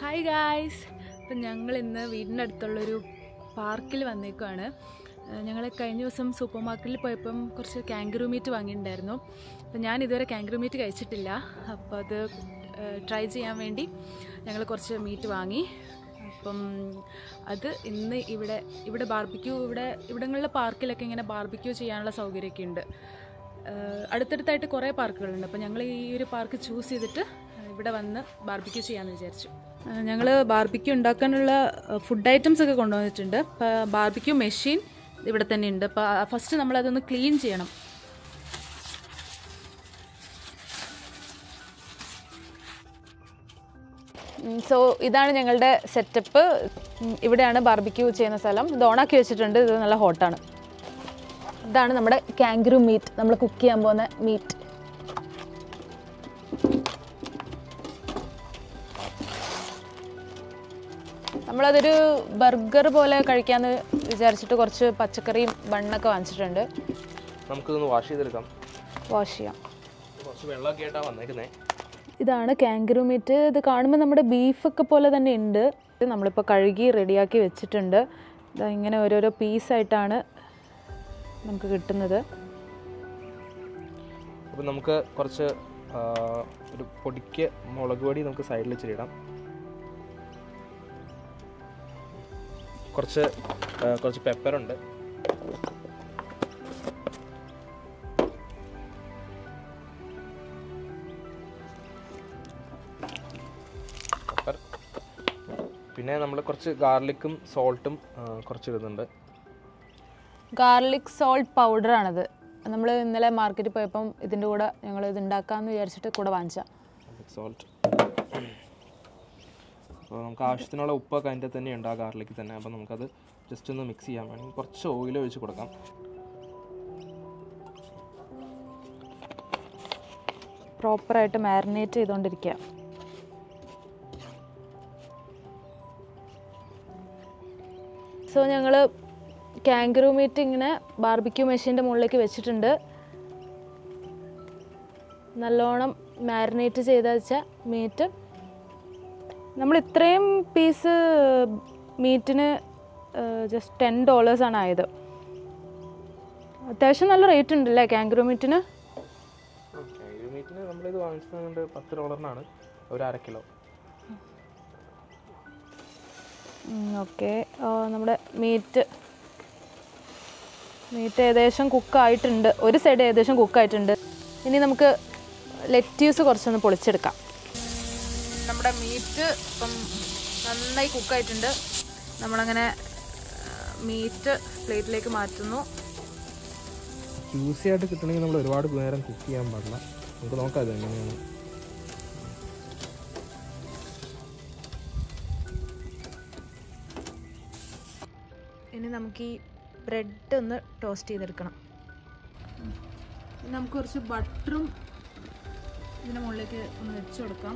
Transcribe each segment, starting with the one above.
Hi guys അപ്പം ഞങ്ങൾ ഇന്ന് വീടിൻ്റെ അടുത്തുള്ളൊരു പാർക്കിൽ വന്നേക്കുവാണ് ഞങ്ങൾ കഴിഞ്ഞ ദിവസം സൂപ്പർ മാർക്കറ്റിൽ പോയപ്പം കുറച്ച് കാങ്കറു മീറ്റ് വാങ്ങിയിട്ടുണ്ടായിരുന്നു അപ്പം ഞാൻ ഇതുവരെ കാങ്കറു മീറ്റ് കഴിച്ചിട്ടില്ല അപ്പോൾ അത് ട്രൈ ചെയ്യാൻ വേണ്ടി ഞങ്ങൾ കുറച്ച് മീറ്റ് വാങ്ങി അപ്പം അത് ഇന്ന് ഇവിടെ ഇവിടെ ബാർബിക്യൂ ഇവിടെ ഇവിടങ്ങളിലെ പാർക്കിലൊക്കെ ഇങ്ങനെ ബാർബിക്യൂ ചെയ്യാനുള്ള സൗകര്യമൊക്കെ ഉണ്ട് ഏഹ് അടുത്തടുത്തായിട്ട് കുറേ പാർക്കുകളുണ്ട് അപ്പോൾ ഞങ്ങൾ ഈ ഒരു പാർക്ക് ചൂസ് ചെയ്തിട്ട് ഇവിടെ വന്ന് ബാർബിക്യൂ ചെയ്യാമെന്ന് വിചാരിച്ചു ഞങ്ങൾ ബാർബിക്യൂ ഉണ്ടാക്കാനുള്ള ഫുഡ് ഐറ്റംസ് ഒക്കെ കൊണ്ടുവന്നിട്ടുണ്ട് അപ്പോൾ ബാർബിക്യൂ മെഷീൻ ഇവിടെ തന്നെ ഉണ്ട് അപ്പോൾ ഫസ്റ്റ് നമ്മളതൊന്ന് ക്ലീൻ ചെയ്യണം സോ ഇതാണ് ഞങ്ങളുടെ സെറ്റപ്പ് ഇവിടെയാണ് ബാർബിക്യൂ ചെയ്യുന്ന സ്ഥലം ഇത് ഓണാക്കി വെച്ചിട്ടുണ്ട് ഇത് നല്ല ഹോട്ടാണ് ഇതാണ് നമ്മുടെ കാങ്കറു മീറ്റ് നമ്മൾ കുക്ക് ചെയ്യാൻ പോകുന്ന മീറ്റ് നമ്മളതൊരു ബർഗർ പോലെ കഴിക്കാന്ന് വിചാരിച്ചിട്ട് കുറച്ച് പച്ചക്കറിയും ബണ്ണൊക്കെ വാങ്ങിച്ചിട്ടുണ്ട് നമുക്കിതൊന്ന് വാഷ് ചെയ്തെടുക്കാം വാഷ് ചെയ്യാം കുറച്ച് വെള്ളമൊക്കെ ആയിട്ടാണ് വന്നേക്കുന്നത് ഇതാണ് കാങ്കറു മീറ്റ് ഇത് കാണുമ്പോൾ നമ്മുടെ ബീഫൊക്കെ പോലെ തന്നെ ഉണ്ട് ഇത് നമ്മളിപ്പോൾ കഴുകി റെഡിയാക്കി വെച്ചിട്ടുണ്ട് ഇതാ ഇങ്ങനെ ഓരോരോ പീസായിട്ടാണ് നമുക്ക് കിട്ടുന്നത് അപ്പം നമുക്ക് കുറച്ച് ആ, ഒരു പൊടിക്ക് മുളക് പൊടി നമുക്ക് സൈഡിൽ ഇച്ചിരിടാം കുറച്ച് ആ, കുറച്ച് പെപ്പറുണ്ട് പെപ്പർ പിന്നെ നമ്മൾ കുറച്ച് ഗാർലിക്കും സോൾട്ടും കുറച്ച് ഇടുന്നുണ്ട് ഗാർലിക് സോൾട്ട് പൗഡറാണിത് നമ്മൾ ഇന്നലെ മാർക്കറ്റിൽ പോയപ്പം ഇതിൻ്റെ കൂടെ ഞങ്ങൾ ഇത് ഉണ്ടാക്കാമെന്ന് വിചാരിച്ചിട്ട് കൂടെ വാങ്ങിച്ച സോൾട്ട് അപ്പോൾ നമുക്ക് ആവശ്യത്തിനുള്ള ഉപ്പൊക്കെ അതിൻ്റെ തന്നെ ഉണ്ട് ആ ഗാർലിക്ക് തന്നെ അപ്പോൾ നമുക്കത് ജസ്റ്റ് ഒന്ന് മിക്സ് ചെയ്യാൻ വേണമെങ്കിൽ കുറച്ച് ഓയിൽ ഒഴിച്ച് കൊടുക്കാം പ്രോപ്പറായിട്ട് മാരിനേറ്റ് ചെയ്തുകൊണ്ടിരിക്കുക സോ ഞങ്ങൾ കാങ്കറു മീറ്റ് ഇങ്ങനെ ബാർബിക്യൂ മെഷീൻ്റെ മുകളിലേക്ക് വെച്ചിട്ടുണ്ട് നല്ലോണം മാരിനേറ്റ് ചെയ്ത വെച്ച മീറ്റ് നമ്മൾ ഇത്രയും പീസ് മീറ്റിന് ജസ്റ്റ് ടെൻ ഡോളേഴ്സാണ് ആയത് അത്യാവശ്യം നല്ല റേറ്റ് ഉണ്ടല്ലേ കാങ്കറു മീറ്റിന് മീറ്റിന് നമ്മളിത് വാങ്ങിച്ചത് പത്ത് ഡോളറിനാണ് ഒരു അര കിലോ ഓക്കെ നമ്മുടെ മീറ്റ് മീറ്റ് ഏകദേശം കുക്കായിട്ടുണ്ട് ഒരു സൈഡ് ഏകദേശം കുക്കായിട്ടുണ്ട് ഇനി നമുക്ക് ലെറ്റ്യൂസ് കുറച്ചൊന്ന് പൊളിച്ചെടുക്കാം നമ്മുടെ മീറ്റ് ഇപ്പം നന്നായി കുക്കായിട്ടുണ്ട് നമ്മളങ്ങനെ മീറ്റ് പ്ലേറ്റിലേക്ക് മാറ്റുന്നു ജ്യൂസി ആയിട്ട് കിട്ടണമെങ്കിൽ നമ്മൾ ഒരുപാട് നേരം കുക്ക് ചെയ്യാൻ പാടില്ല നമുക്ക് നോക്കാം അത് എങ്ങനെയാണ് ഇനി നമുക്ക് ഈ ബ്രെഡ് ഒന്ന് ടോസ്റ്റ് ചെയ്തെടുക്കണം നമുക്ക് കുറച്ച് ബട്ടറും ഇതിൻ്റെ മുകളിലേക്ക് ഒന്ന് വെച്ച് കൊടുക്കാം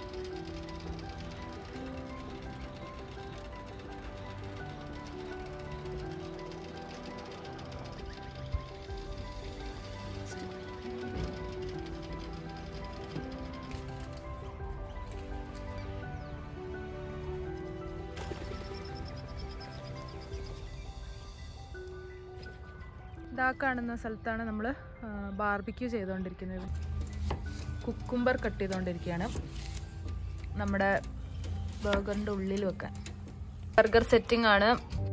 ഇതാ കാണുന്ന സ്ഥലത്താണ് നമ്മൾ ബാർബിക്യൂ ചെയ്തുകൊണ്ടിരിക്കുന്നത് കുക്കുംബർ കട്ട് ചെയ്തുകൊണ്ടിരിക്കുകയാണ് നമ്മുടെ ബർഗറിൻ്റെ ഉള്ളിൽ വെക്കാൻ ബർഗർ സെറ്റിംഗ് ആണ്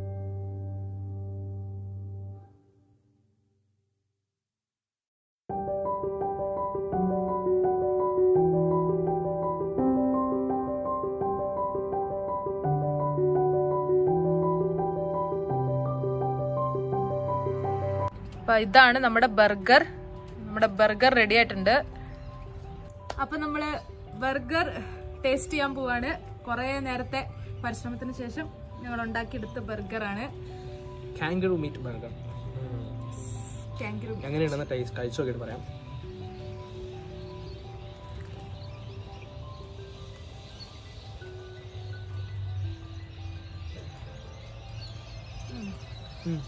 അപ്പൊ ഇതാണ് നമ്മുടെ ബർഗർ നമ്മുടെ ബർഗർ റെഡി ആയിട്ടുണ്ട് അപ്പൊ നമ്മള് ബർഗർ ടേസ്റ്റ് ചെയ്യാൻ പോവാണ് കുറെ നേരത്തെ പരിശ്രമത്തിന് ശേഷം ഞങ്ങൾ ഉണ്ടാക്കിയെടുത്ത ബർഗറാണ് കാങ്കറു മീറ്റ് ബർഗർ കാങ്കറു എങ്ങനെയുണ്ടെന്ന് ടേസ്റ്റ് കഴിച്ചു നോക്കിയിട്ട് പറയാം ഉം.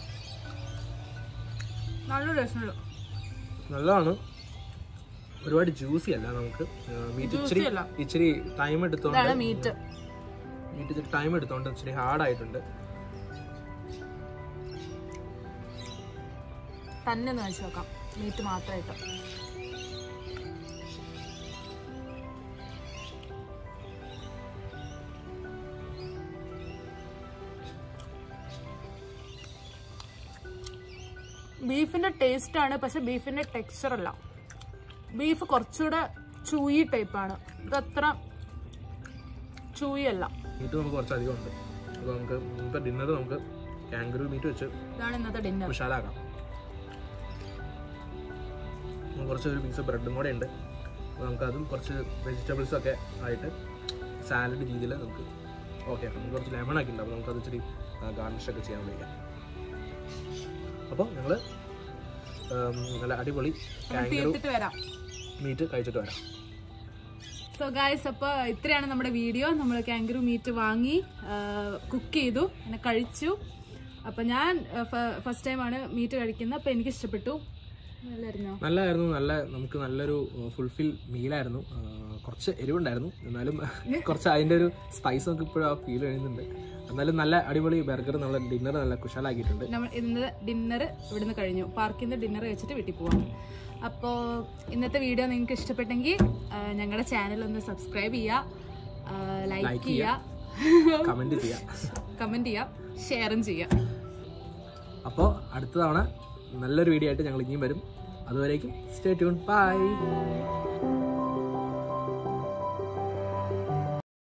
നല്ല ടേസ്റ്റുള്ളൂ നല്ലതാണ് ഒരുപാട് ജ്യൂസി അല്ല നമുക്ക് മീറ്റ് ഇച്ചിരി അല്ല. ഇച്ചിരി ടൈം എടുത്തോണ്ട് ഇതാണ് മീറ്റ് മീറ്റ് ഇച്ചിരി ടൈം എടുത്തോണ്ട് ഇച്ചിരി ഹാർഡായിട്ടുണ്ട് തന്നെ ഒന്ന് കഴിച്ചു നോക്കാം മീറ്റ് മാത്രമായിട്ട് ബീഫിന്റെ ടേസ്റ്റ് ആണ് പക്ഷെ ബീഫിന്റെ ടെക്സ്ചർ അല്ല ബീഫ് കുറച്ചുകൂടെ ചൂയി ടൈപ്പാണ് ഇതത്ര ചൂയി അല്ല മീറ്റ് നമുക്ക് കുറച്ചധികം ഉണ്ട് അപ്പോൾ നമുക്ക് ഇന്നത്തെ ഡിന്നർ നമുക്ക് കാങ്കറു മീറ്റ് വെച്ച് ഇതാണ് ഇന്നത്തെ ഡിന്നർ വിശാലാക്കാം നമുക്ക് കുറച്ച് ഒരു പീസ് ബ്രെഡും കൂടെ ഉണ്ട് അപ്പോൾ നമുക്ക് അതും കുറച്ച് വെജിറ്റബിൾസും ഒക്കെ ആയിട്ട് സാലഡ് രീതിയിൽ നമുക്ക് ഓക്കെ നമുക്ക് കുറച്ച് ലെമൺ ഒക്കെ ഉണ്ട് അപ്പോൾ നമുക്കത് ഇച്ചിരി ഗാർണിഷ് ഒക്കെ ചെയ്യാൻ വിളിക്കാം അപ്പോൾ ഞങ്ങൾ നല്ല അടിപൊളി കാങ്കറു തീർത്തിട്ട് വരാം മീറ്റ് കഴിച്ചിട്ട് വരാം സോ ഗായ്സ് അപ്പോൾ ഇത്രയാണ് നമ്മുടെ വീഡിയോ നമ്മൾ കാങ്കറു മീറ്റ് വാങ്ങി കുക്ക് ചെയ്തു അങ്ങനെ കഴിച്ചു അപ്പോൾ ഞാൻ ഫസ്റ്റ് ടൈമാണ് മീറ്റ് കഴിക്കുന്നത് അപ്പോൾ എനിക്ക് ഇഷ്ടപ്പെട്ടു നല്ലായിരുന്നോ നല്ലതായിരുന്നു നല്ല നമുക്ക് നല്ലൊരു ഫുൾഫിൽ മീലായിരുന്നു ആ, കുറച്ച് എരിവുണ്ടായിരുന്നു എന്നാലും കുറച്ച് അതിൻ്റെ ഒരു സ്പൈസ് നമുക്ക് ഇപ്പോഴും ആ ഫീൽ ചെയ്യുന്നുണ്ട് എന്നാലും നല്ല അടിപൊളി ബർഗർ നല്ല ഡിന്നർ നല്ല കുശാലാക്കിയിട്ടുണ്ട് നമ്മൾ ഇന്ന് ഡിന്നർ ഇവിടുന്ന് കഴിഞ്ഞു പാർക്കിൽ നിന്ന് ഡിന്നർ കഴിച്ചിട്ട് വീട്ടിൽ പോവാം അപ്പോൾ ഇന്നത്തെ വീഡിയോ നിങ്ങൾക്ക് ഇഷ്ടപ്പെട്ടെങ്കിൽ ഞങ്ങളുടെ ചാനൽ ഒന്ന് സബ്സ്ക്രൈബ് ചെയ്യുക ലൈക്ക് Like ചെയ്യുക കമൻറ്റ് ചെയ്യാം കമൻറ്റ് ചെയ്യുക ഷെയറും ചെയ്യുക അപ്പോൾ അടുത്ത തവണ നല്ലൊരു വീഡിയോ ആയിട്ട് ഞങ്ങൾ ഇനിയും വരും അതുവരേക്കും സ്റ്റേ ട്യൂൺ ബൈ